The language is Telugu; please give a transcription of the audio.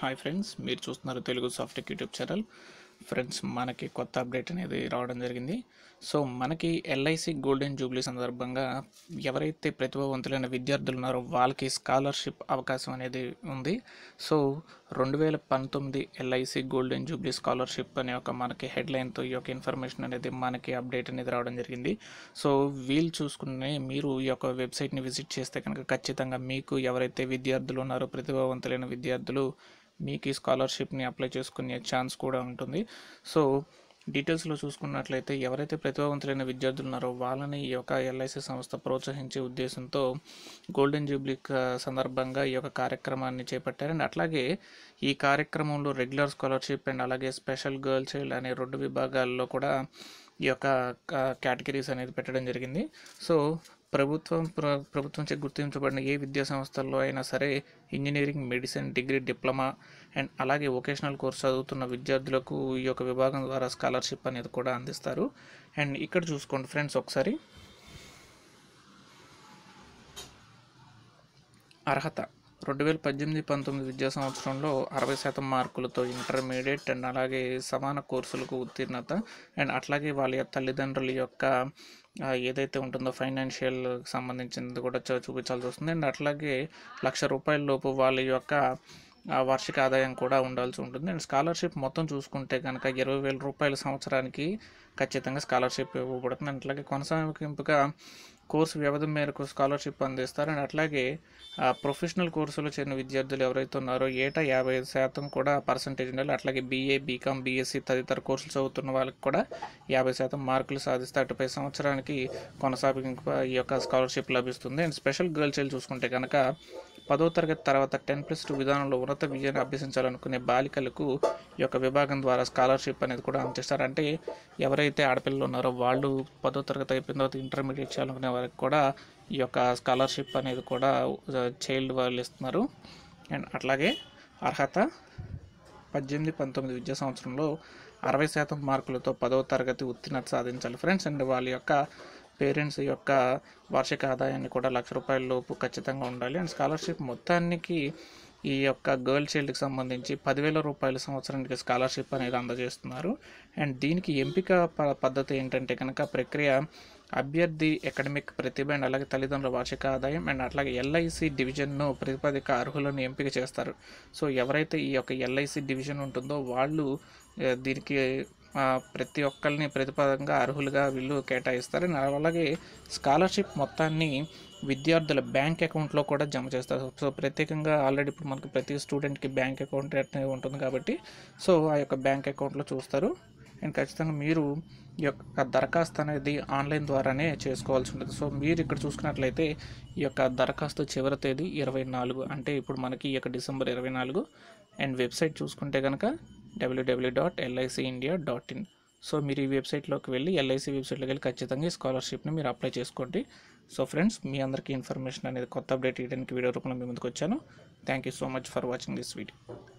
హాయ్ ఫ్రెండ్స్ మీరు చూస్తున్నారు Telugu software YouTube channel friends మనకి కొత్త అప్డేట్ అనేది రావడం జరిగింది సో మనకి ఎల్ఐసి గోల్డెన్ జూబ్లీ సందర్భంగా ఎవరైతే ప్రతిభావంతులైన విద్యార్థులు ఉన్నారో వాళ్ళకి స్కాలర్షిప్ అవకాశం అనేది ఉంది సో రెండు వేల పంతొమ్మిది ఎల్ఐసి గోల్డెన్ జూబ్లీ స్కాలర్షిప్ అనే ఒక మనకి హెడ్లైన్తో ఈ యొక్క ఇన్ఫర్మేషన్ అనేది మనకి అప్డేట్ అనేది రావడం జరిగింది సో వీళ్ళు చూసుకునే మీరు ఈ యొక్క వెబ్సైట్ని విజిట్ చేస్తే కనుక ఖచ్చితంగా మీకు ఎవరైతే విద్యార్థులు ఉన్నారో ప్రతిభావంతులైన విద్యార్థులు మీకు ఈ స్కాలర్షిప్ని అప్లై చేసుకునే ఛాన్స్ కూడా ఉంటుంది సో డీటెయిల్స్లో చూసుకున్నట్లయితే ఎవరైతే ప్రతిభావంతులైన విద్యార్థులు ఉన్నారో వాళ్ళని ఈ యొక్క ఎల్ఐసి సంస్థ ప్రోత్సహించే ఉద్దేశంతో గోల్డెన్ జూబ్లీ క- సందర్భంగా ఈ యొక్క కార్యక్రమాన్ని చేపట్టారు అండ్ అట్లాగే ఈ కార్యక్రమంలో రెగ్యులర్ స్కాలర్షిప్ అండ్ అలాగే స్పెషల్ గర్ల్ చైల్డ్ అనే రెండు విభాగాల్లో కూడా ఈ యొక్క కేటగిరీస్ అనేది పెట్టడం జరిగింది సో ప్రభుత్వం ప్ర ప్రభుత్వం చే గుర్తించబడిన ఏ విద్యా సంస్థల్లో అయినా సరే engineering medicine degree diploma and అలాగే వొకేషనల్ కోర్స్ చదువుతున్న విద్యార్థులకు ఈ యొక్క విభాగం ద్వారా స్కాలర్షిప్ అనేది కూడా అందిస్తారు అండ్ ఇక్కడ చూసుకోండి ఫ్రెండ్స్ ఒకసారి అర్హత రెండు వేల పద్దెనిమిది పంతొమ్మిది విద్యా సంవత్సరంలో అరవై శాతం మార్కులతో ఇంటర్మీడియట్ అండ్ అలాగే సమాన కోర్సులకు ఉత్తీర్ణత అండ్ అట్లాగే వాళ్ళ యొక్క తల్లిదండ్రుల యొక్క ఆ, ఏదైతే ఉంటుందో ఫైనాన్షియల్ సంబంధించినది కూడా చూ- చూపించాల్సి వస్తుంది అండ్ అట్లాగే లక్ష రూపాయల లోపు వాళ్ళ యొక్క ఆ, వార్షిక ఆదాయం కూడా ఉండాల్సి ఉంటుంది అండ్ స్కాలర్షిప్ మొత్తం చూసుకుంటే కనుక ఇరవై వేల రూపాయల సంవత్సరానికి ఖచ్చితంగా స్కాలర్షిప్ ఇవ్వబడుతుంది అండ్ అట్లాగే కొనసాగింపుగా కోర్సు వ్యవధి మేరకు స్కాలర్షిప్ అందిస్తారు అండ్ అట్లాగే ఆ, ప్రొఫెషనల్ కోర్సులో చేరిన విద్యార్థులు ఎవరైతే ఉన్నారో ఏటా యాభై ఐదు శాతం కూడా పర్సంటేజ్ ఉండాలి అట్లాగే బీఏ బీకామ్ బీఎస్సీ తదితర కోర్సులు చదువుతున్న వాళ్ళకి కూడా యాభై శాతం మార్కులు సాధిస్తే అటుపై సంవత్సరానికి కొనసాగింపు ఈ యొక్క స్కాలర్షిప్ లభిస్తుంది అండ్ స్పెషల్ గర్ల్ చైల్డ్ చూసుకుంటే కనుక పదో తరగతి తర్వాత టెన్ ప్లస్ టూ విధానంలో ఉన్నత విద్యను అభ్యసించాలనుకునే బాలికలకు ఈ యొక్క విభాగం ద్వారా స్కాలర్షిప్ అనేది కూడా అందిస్తారు అంటే ఎవరైతే ఆడపిల్లలు ఉన్నారో వాళ్ళు పదో తరగతి అయిపోయిన తర్వాత ఇంటర్మీడియట్ చేయాలనుకునే వారికి కూడా ఈ యొక్క స్కాలర్షిప్ అనేది కూడా చైల్డ్ వాళ్ళు ఇస్తున్నారు అండ్ అట్లాగే అర్హత పద్దెనిమిది పంతొమ్మిది విద్యా సంవత్సరంలో అరవై శాతం మార్కులతో పదవ తరగతి ఉత్తీర్ణత సాధించాలి ఫ్రెండ్స్ అండ్ వాళ్ళ యొక్క పేరెంట్స్ యొక్క వార్షిక ఆదాయాన్ని కూడా లక్ష రూపాయల లోపు ఖచ్చితంగా ఉండాలి అండ్ స్కాలర్షిప్ మొత్తానికి ఈ యొక్క గర్ల్ చైల్డ్కి సంబంధించి పదివేల రూపాయల సంవత్సరానికి స్కాలర్షిప్ అనేది అందజేస్తున్నారు అండ్ దీనికి ఎంపిక ప- పద్ధతి ఏంటంటే కనుక ప్రక్రియ అభ్యర్థి అకాడమిక్ ప్రతిభ అండ్ అలాగే తల్లిదండ్రుల వార్షిక ఆదాయం అండ్ అట్లాగే ఎల్ఐసి డివిజన్ను ప్రతిపాదిక అర్హులను ఎంపిక చేస్తారు సో ఎవరైతే ఈ యొక్క ఎల్ఐసి డివిజన్ ఉంటుందో వాళ్ళు ఆ, దీనికి ఆ, ప్రతి ఒక్కరిని ప్రతిపాదంగా అర్హులుగా వీళ్ళు కేటాయిస్తారు అండ్ అలాగే స్కాలర్షిప్ మొత్తాన్ని విద్యార్థుల బ్యాంక్ అకౌంట్లో కూడా జమ చేస్తారు సో ప్రత్యేకంగా ఆల్రెడీ ఇప్పుడు మనకి ప్రతి స్టూడెంట్కి బ్యాంక్ అకౌంట్ అనేది ఉంటుంది కాబట్టి సో ఆ యొక్క బ్యాంక్ అకౌంట్లో చూస్తారు అండ్ ఖచ్చితంగా మీరు ఈ యొక్క దరఖాస్తు అనేది ఆన్లైన్ ద్వారానే చేసుకోవాల్సి ఉంటుంది సో మీరు ఇక్కడ చూసుకున్నట్లయితే ఈ యొక్క దరఖాస్తు చివరి తేదీ ఇరవై నాలుగు అంటే ఇప్పుడు మనకి ఈ యొక్క డిసెంబర్ ఇరవై నాలుగు అండ్ వెబ్సైట్ చూసుకుంటే కనుక WW dot LIC India dot in so మీరు ఈ వెబ్సైట్లోకి వెళ్ళి ఎల్ఐసి వెబ్సైట్లోకి వెళ్ళి ఖచ్చితంగా ఈ స్కాలర్షిప్ని మీరు అప్లై చేసుకోండి సో ఫ్రెండ్స్ మీ అందరికీ ఇన్ఫర్మేషన్ అనేది కొత్త అప్డేట్ ఇవ్వడానికి వీడియో రూపంలో మీ ముందుకు వచ్చాను thank you so much for watching this video